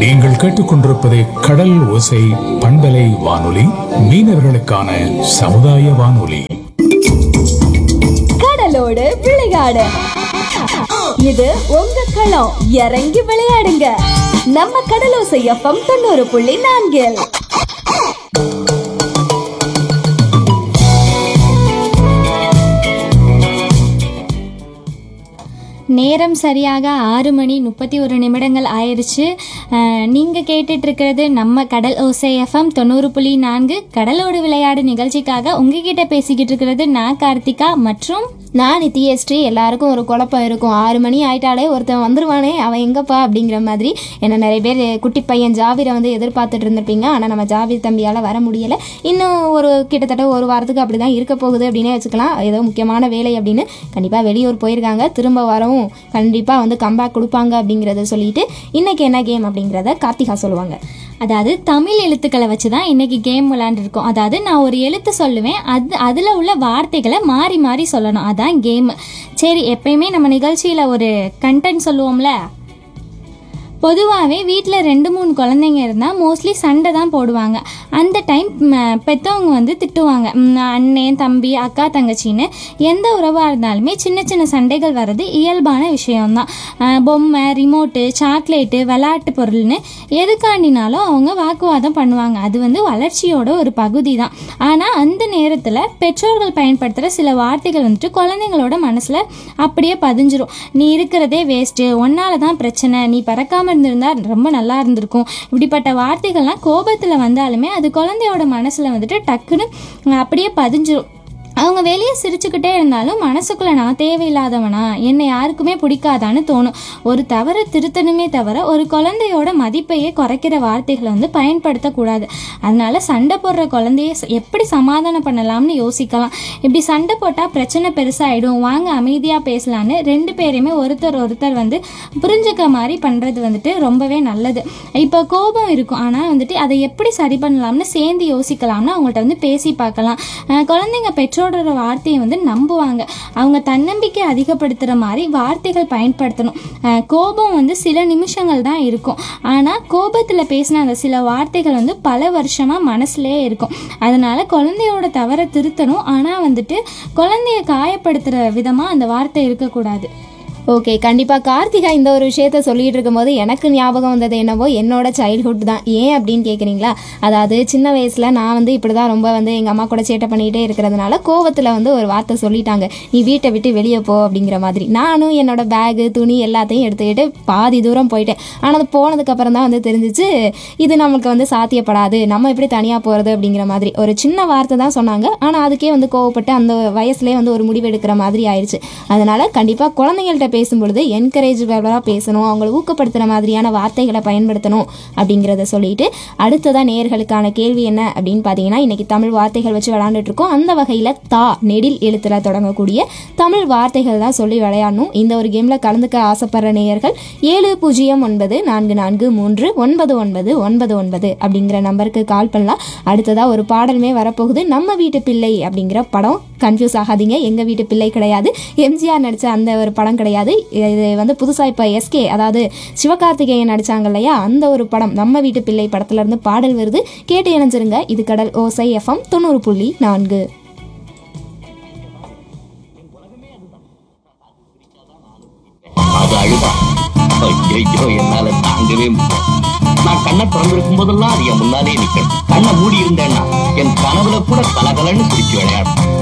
நீங்கள் கேட்டுக்கொண்டிருப்பது கடல் ஓசை பண்பலை வானொலி மீனவர்களுக்கான சமுதாய வானொலி கடலோடு விளையாடு இது உங்க களம் இறங்கி விளையாடுங்க நம்ம கடலோசை எஃப்எம் தொண்ணூறு புள்ளி நான்கில் நேரம் சரியாக ஆறு மணி முப்பத்தி ஒரு நிமிடங்கள் ஆயிடுச்சு நீங்கள் கேட்டுட்ருக்கிறது நம்ம கடல் ஓசை எஃப்எம் தொண்ணூறு புள்ளி நான்கு கடலோடு விளையாடு நிகழ்ச்சிக்காக உங்ககிட்ட பேசிக்கிட்டு இருக்கிறது நான் கார்த்திகா மற்றும் நான் நித்யஸ்ரீ எல்லாருக்கும் ஒரு குழப்பம் இருக்கும் ஆறு மணி ஆயிட்டாலே ஒருத்தன் வந்துருவானே அவன் எங்கப்பா அப்படிங்கிற மாதிரி என்ன நிறைய பேர் குட்டி பையன் ஜாவிரை வந்து எதிர்பார்த்துட்டு இருந்திருப்பீங்க ஆனால் நம்ம ஜாவிர் தம்பியால் வர முடியலை இன்னும் ஒரு கிட்டத்தட்ட ஒரு வாரத்துக்கு அப்படி தான் இருக்க போகுது அப்படின்னே வச்சுக்கலாம் ஏதோ முக்கியமான வேலை அப்படின்னு கண்டிப்பாக வெளியூர் போயிருக்காங்க திரும்ப வரவும் கண்டிப்பாக வந்து கம்பேக் கொடுப்பாங்க அப்படிங்கிறத சொல்லிட்டு இன்னைக்கு என்ன கேம் அப்படிங்கிறத கார்த்திகா சொல்லுவாங்க அதாவது தமிழ் எழுத்துக்களை வச்சு தான் இன்னைக்கு கேம் விளாண்டுருக்கோம் அதாவது நான் ஒரு எழுத்து சொல்லுவேன் அது அதில் உள்ள வார்த்தைகளை மாறி மாறி சொல்லணும் அதான் கேம் சரி எப்பயுமே நம்ம நிகழ்ச்சியில் ஒரு கண்டென்ட் சொல்லுவோம்ல பொதுவாகவே வீட்டில் ரெண்டு மூணு குழந்தைங்க இருந்தால் மோஸ்ட்லி சண்டை தான் போடுவாங்க அந்த டைம் பெற்றவங்க வந்து திட்டுவாங்க ம், அண்ணன் தம்பி அக்கா தங்கச்சின்னு எந்த உறவாக இருந்தாலுமே சின்ன சின்ன சண்டைகள் வர்றது இயல்பான விஷயம்தான் அஹ், பொம்மை ரிமோட்டு சாக்லேட்டு விளையாட்டு பொருள்னு எதுக்காண்டினாலும் அவங்க வாக்குவாதம் பண்ணுவாங்க அது வந்து வளர்ச்சியோட ஒரு பகுதி தான் ஆனால் அந்த நேரத்தில் பெற்றோர்கள் பயன்படுத்துகிற சில வார்த்தைகள் வந்துட்டு குழந்தைங்களோட மனசில் அப்படியே பதிஞ்சிரும் நீ இருக்கிறதே வேஸ்ட்டு ஒன்னால தான் பிரச்சனை நீ பறக்காமல் இருந்திருந்தா ரொம்ப நல்லா இருந்திருக்கும் இப்படிப்பட்ட வார்த்தைகள்லாம் கோபத்தில் வந்தாலுமே அது குழந்தையோட மனசில் வந்துட்டு டக்குன்னு அஹ், அப்படியே பதிஞ்சிரும் அவங்க வெளியே சிரிச்சுக்கிட்டே இருந்தாலும் மனசுக்குள்ள நான் தேவையில்லாதவனா என்னை யாருக்குமே பிடிக்காதான்னு தோணும் ஒரு தவறை திருத்தணுமே தவிர ஒரு குழந்தையோட மதிப்பையே குறைக்கிற வார்த்தைகளை வந்து பயன்படுத்தக்கூடாது அதனால சண்டை போடுற குழந்தைய ச- எப்படி சமாதானம் பண்ணலாம்னு யோசிக்கலாம் இப்படி சண்டை போட்டால் பிரச்சனை பெருசாகிடும் வாங்க அமைதியாக பேசலான்னு ரெண்டு பேரையுமே ஒருத்தர் ஒருத்தர் வந்து புரிஞ்சுக்க மாதிரி பண்ணுறது வந்துட்டு ரொம்பவே நல்லது இப்போ கோபம் இருக்கும் ஆனால் வந்துட்டு அதை எப்படி சரி பண்ணலாம்னு சேர்ந்து யோசிக்கலாம்னு அவங்கள்ட்ட வந்து பேசி பார்க்கலாம் அஹ் குழந்தைங்க பெற்றோரோட வார்த்தையை வந்து நம்புவாங்க அவங்க தன்னம்பிக்கை அதிகப்படுத்துகிற மாதிரி வார்த்தைகள் பயன்படுத்தணும் அஹ் கோபம் வந்து சில நிமிஷங்கள் தான் இருக்கும் ஆனால் கோபத்தில் பேசின அந்த சில வார்த்தைகள் வந்து பல வருஷமாக மனசுலயே இருக்கும் அதனால குழந்தையோட தவறை திருத்தணும் ஆனால் வந்துட்டு குழந்தைய காயப்படுத்துகிற விதமாக அந்த வார்த்தை இருக்கக்கூடாது ஓகே கண்டிப்பாக கார்த்திகா இந்த ஒரு விஷயத்த சொல்லிட்டு இருக்கும்போது எனக்கு ஞாபகம் வந்தது என்னவோ என்னோட சைல்ட்ஹுட் தான் ஏன் அப்படின்னு கேட்குறீங்களா அதாவது சின்ன வயசில் நான் வந்து இப்படி தான் ரொம்ப வந்து எங்கள் அம்மா கூட சேட்டை பண்ணிகிட்டே இருக்கிறதுனால கோவத்தில் வந்து ஒரு வார்த்தை சொல்லிட்டாங்க நீ வீட்டை விட்டு வெளியே போ அப்படிங்கிற மாதிரி நானும் என்னோட பேகு துணி எல்லாத்தையும் எடுத்துக்கிட்டு பாதி தூரம் போயிட்டேன் ஆனால் அது போனதுக்கப்புறம் தான் வந்து தெரிஞ்சிச்சு இது நமக்கு வந்து சாத்தியப்படாது நம்ம எப்படி தனியாக போகிறது அப்படிங்கிற மாதிரி ஒரு சின்ன வார்த்தை தான் சொன்னாங்க ஆனால் அதுக்கே வந்து கோவப்பட்டு அந்த வயசுலேயே வந்து ஒரு முடிவு எடுக்கிற மாதிரி ஆயிடுச்சு அதனால கண்டிப்பாக குழந்தைங்கள்ட்ட பேசும்பொழுது என்கரேஜபிளாக பேசணும் அவங்கள ஊக்கப்படுத்துகிற மாதிரியான வார்த்தைகளை பயன்படுத்தணும் அப்படிங்கிறத சொல்லிட்டு அடுத்ததான் நேயர்களுக்கான கேள்வி என்ன அப்படின்னு பார்த்தீங்கன்னா இன்னைக்கு தமிழ் வார்த்தைகள் வச்சு விளையாண்டுட்டு இருக்கோம் அந்த வகையில் தா நெடில் எழுத்துல தொடங்கக்கூடிய தமிழ் வார்த்தைகள் தான் சொல்லி விளையாடணும் இந்த ஒரு கேமில் கலந்துக்க ஆசைப்படுற நேயர்கள் ஏழு பூஜ்ஜியம் ஒன்பது நான்கு நான்கு மூன்று ஒன்பது ஒன்பது ஒன்பது ஒன்பது அப்படிங்கிற நம்பருக்கு கால் பண்ணலாம் அடுத்ததாக ஒரு பாடலுமே வரப்போகுது நம்ம வீட்டு பிள்ளை அப்படிங்கிற படம் கன்ஃபியூஸ் ஆகாதீங்க எங்கள் வீட்டு பிள்ளை கிடையாது எம்ஜிஆர் நடித்த அந்த ஒரு படம் கிடையாது இது வந்து புதுசாக இப்போ எஸ்கே அதாவது சிவகார்த்திகேயன் நடிச்சாங்க இல்லையா அந்த ஒரு படம் நம்ம வீட்டு பிள்ளை படத்துல இருந்து பாடல் வருது கேட்டு இணைஞ்சிருங்க இது கடல் ஓசை எஃப்எம் தொண்ணூறு புள்ளி நான்கு அது அழுதா ஐயோ என்னால தாங்கவே முடியல நான் கண்ணை திறந்திருக்கும் போதெல்லாம் அது என் முன்னாலே நிக்கணும் கண்ணை மூடி இருந்தேன்னா என் கனவுல கூட கலகலன்னு சிரிச்சு விளையாடும்